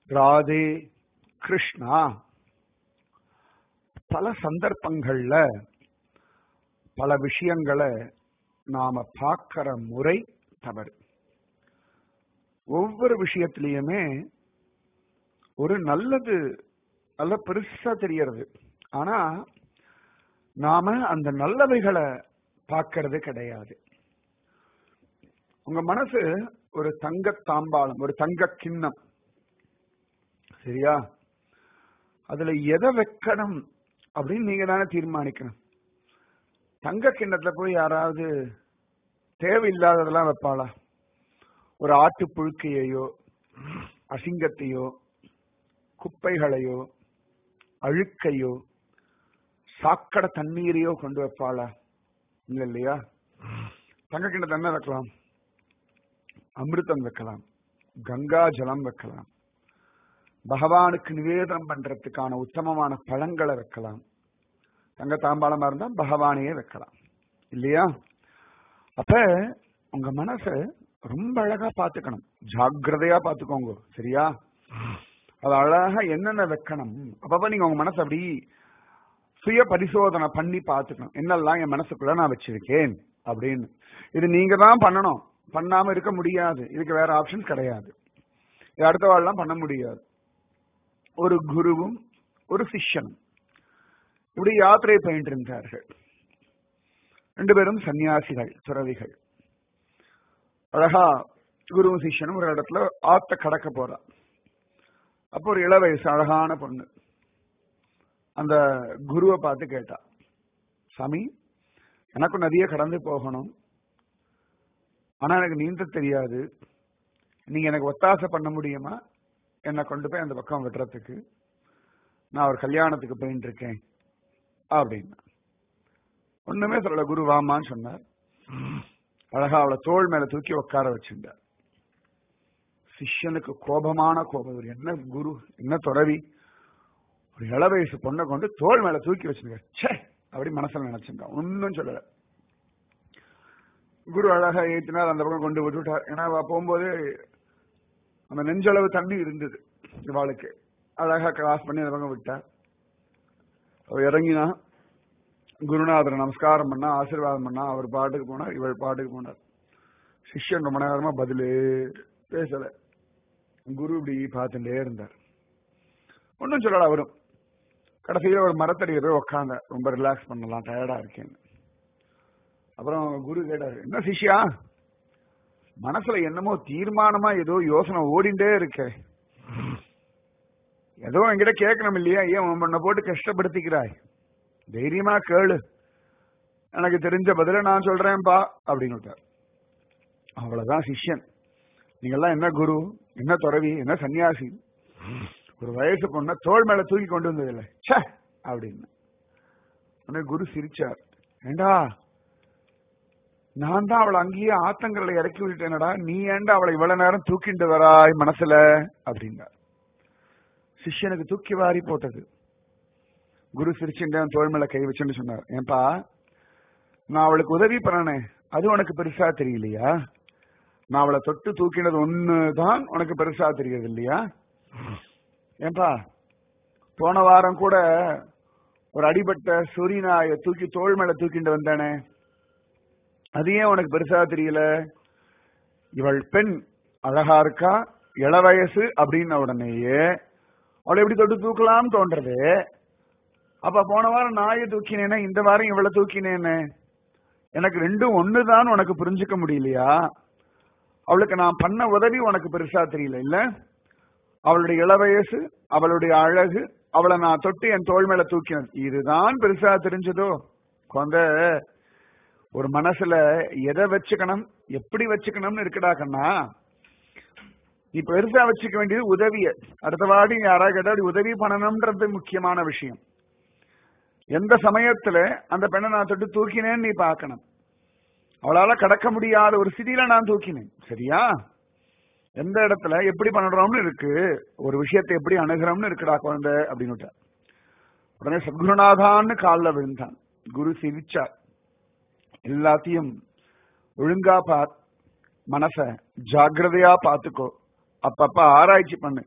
ராதே கிருஷ்ணா பல சந்தர்ப்பங்கள்ல பல விஷயங்களை நாம பார்க்கிற முறை தவறு ஒவ்வொரு விஷயத்திலையுமே ஒரு நல்லது நல்ல பெருசா தெரியறது ஆனா நாம அந்த நல்லவைகளை பார்க்கறது கிடையாது உங்க மனசு ஒரு தங்க தாம்பாளம் ஒரு தங்க கிண்ணம் சரியா அதுல எதை வைக்கணும் அப்படின்னு நீங்க தானே தீர்மானிக்கணும் தங்க கிண்ணத்துல போய் யாராவது தேவையில்லாததெல்லாம் வைப்பாளா ஒரு ஆட்டு புழுக்கையோ அசிங்கத்தையோ குப்பைகளையோ அழுக்கையோ சாக்கடை தண்ணீரையோ கொண்டு வைப்பாளா இல்ல இல்லையா தங்க கிண்ணத்தை என்ன வைக்கலாம் அமிர்தம் வைக்கலாம் கங்கா ஜலம் வைக்கலாம் பகவானுக்கு நிவேதனம் பண்றதுக்கான உத்தமமான பழங்களை வைக்கலாம் தங்க தாம்பாளமா இருந்தா பகவானையே வைக்கலாம் இல்லையா அப்ப உங்க மனச ரொம்ப அழகா பாத்துக்கணும் ஜாக்கிரதையா பாத்துக்கோங்க சரியா அது அழகா என்னென்ன வைக்கணும் அப்பப்ப நீங்க உங்க மனசை அப்படி சுய பரிசோதனை பண்ணி பாத்துக்கணும் என்னெல்லாம் என் மனசுக்குள்ள நான் வச்சிருக்கேன் அப்படின்னு இது நீங்க தான் பண்ணணும் பண்ணாம இருக்க முடியாது இதுக்கு வேற ஆப்ஷன் கிடையாது இது அடுத்த வாழ்லாம் பண்ண முடியாது ஒரு குருவும் ஒரு சிஷ்யனும் இப்படி யாத்திரை பயின்று இருந்தார்கள் ரெண்டு பேரும் சன்னியாசிகள் துறவிகள் அழகா குருவும் சிஷ்யனும் ஒரு இடத்துல ஆத்த கடக்க போறா அப்போ ஒரு இள வயசு அழகான பொண்ணு அந்த குருவை பார்த்து கேட்டா சாமி எனக்கும் நதியை கடந்து போகணும் ஆனா எனக்கு நீந்த தெரியாது நீங்க எனக்கு ஒத்தாசை பண்ண முடியுமா என்னை கொண்டு போய் அந்த பக்கம் விடுறதுக்கு நான் ஒரு கல்யாணத்துக்கு போயிட்டு இருக்கேன் அப்படின்னா ஒண்ணுமே சொல்லல குரு வாமான்னு சொன்னார் அழகா அவளை தோள் மேல தூக்கி உட்கார வச்சிருந்தார் சிஷ்யனுக்கு கோபமான கோபம் ஒரு என்ன குரு என்ன துறவி ஒரு இள வயசு பொண்ணை கொண்டு தோள் மேல தூக்கி வச்சிருக்க சே அப்படி மனசுல நினைச்சுங்க ஒன்னும் சொல்லல குரு அழகா ஏற்றினார் அந்த பக்கம் கொண்டு விட்டுட்டார் ஏன்னா அவ போகும்போது அந்த நெஞ்சளவு தண்ணி இருந்தது இவாளுக்கு அழகா கிராஸ் பண்ணி அந்த பக்கம் விட்டார் அவ இறங்கினா குருநாதர் நமஸ்காரம் பண்ணா ஆசீர்வாதம் பண்ணா அவர் பாட்டுக்கு போனார் இவள் பாட்டுக்கு போனார் சிஷ்யன் ரொம்ப நேரமா பதிலே பேசல குரு இப்படி பார்த்துட்டே இருந்தார் ஒன்றும் சொல்லல அவரும் கடைசியில ஒரு மரத்தடியில் போய் உக்காந்த ரொம்ப ரிலாக்ஸ் பண்ணலாம் டயர்டா இருக்கேன்னு அப்புறம் குரு கேட்டாரு என்ன சிஷ்யா மனசுல என்னமோ தீர்மானமா ஏதோ யோசனை ஓடிண்டே இருக்கே ஏதோ என்கிட்ட கேட்கணும் இல்லையா ஏன் உன்னை போட்டு கஷ்டப்படுத்திக்கிறாய் தைரியமா கேளு எனக்கு தெரிஞ்ச பதில நான் சொல்றேன்பா அப்படின்னு விட்டார் அவ்வளவுதான் சிஷ்யன் நீங்கெல்லாம் என்ன குரு என்ன துறவி என்ன சன்னியாசி ஒரு வயசு பொண்ண தோல் மேல தூக்கி கொண்டு வந்தது இல்லை சே அப்படின்னு உடனே குரு சிரிச்சார் ஏண்டா நான் தான் அவளை அங்கேயே ஆத்தங்கரை இறக்கி விட்டுட்டேனடா நீ ஏண்டா அவளை இவ்வளவு நேரம் தூக்கிட்டு வராய் மனசுல அப்படின்னார் சிஷ்யனுக்கு தூக்கி வாரி போட்டது குரு சிரிச்சுட்டேன் தோல் மேல கை வச்சுன்னு சொன்னார் ஏன்பா நான் அவளுக்கு உதவி பண்ணனே அது உனக்கு பெருசா தெரியலையா நான் அவளை தொட்டு தூக்கினது ஒண்ணுதான் உனக்கு பெருசா தெரியுது இல்லையா ஏன்பா போன வாரம் கூட ஒரு அடிபட்ட சொரிநாய தூக்கி தோல் மேல தூக்கிட்டு வந்தானே அது ஏன் உனக்கு பெருசா தெரியல இவள் பெண் அழகா இருக்கா இள வயசு அப்படின்ன உடனேயே அவளை எப்படி தொட்டு தூக்கலாம் தோன்றது அப்ப போன வாரம் நாயை தூக்கினேனே இந்த வாரம் இவளை தூக்கினேனே எனக்கு ரெண்டும் ஒண்ணுதான் உனக்கு புரிஞ்சுக்க முடியலையா அவளுக்கு நான் பண்ண உதவி உனக்கு பெருசா தெரியல இல்ல அவளுடைய இளவயசு அவளுடைய அழகு அவளை நான் தொட்டு என் தோல் மேல தூக்கினது இதுதான் பெருசா தெரிஞ்சதோ குழந்த ஒரு மனசுல எதை வச்சுக்கணும் எப்படி வச்சுக்கணும்னு இருக்குடா கண்ணா நீ பெருசா வச்சுக்க வேண்டியது உதவிய அடுத்த வாடி யாராவது கேட்டா அப்படி உதவி பண்ணணும்ன்றது முக்கியமான விஷயம் எந்த சமயத்துல அந்த பெண்ணை நான் தொட்டு தூக்கினேன்னு நீ பார்க்கணும் அவளால கடக்க முடியாத ஒரு ஸ்திதியில நான் தூக்கினேன் சரியா எந்த இடத்துல எப்படி பண்றோம்னு இருக்கு ஒரு விஷயத்தை எப்படி அணுகிறோம்னு இருக்குடா குழந்தை அப்படின்னு உடனே சத்குருநாதான்னு காலில் விழுந்தான் குரு சிரிச்சார் எல்லாத்தையும் ஒழுங்கா பார் மனச ஜாக்கிரதையா பாத்துக்கோ அப்பப்ப ஆராய்ச்சி பண்ணு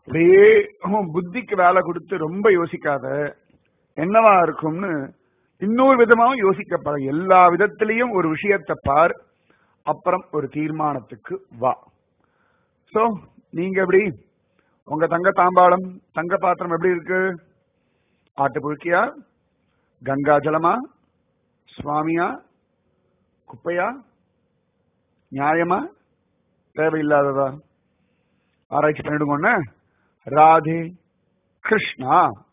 அப்படியே உன் புத்திக்கு வேலை கொடுத்து ரொம்ப யோசிக்காத என்னவா இருக்கும்னு இன்னொரு விதமாவும் யோசிக்கப்பட எல்லா விதத்திலையும் ஒரு விஷயத்தை பார் அப்புறம் ஒரு தீர்மானத்துக்கு வா சோ நீங்க எப்படி உங்க தங்க தாம்பாளம் தங்க பாத்திரம் எப்படி இருக்கு ஆட்டு புழுக்கியா கங்கா ஜலமா சுவாமியா குப்பையா நியாயமா தேவையில்லாததா ஆராய்ச்சி பண்ணிடுங்க ராதே கிருஷ்ணா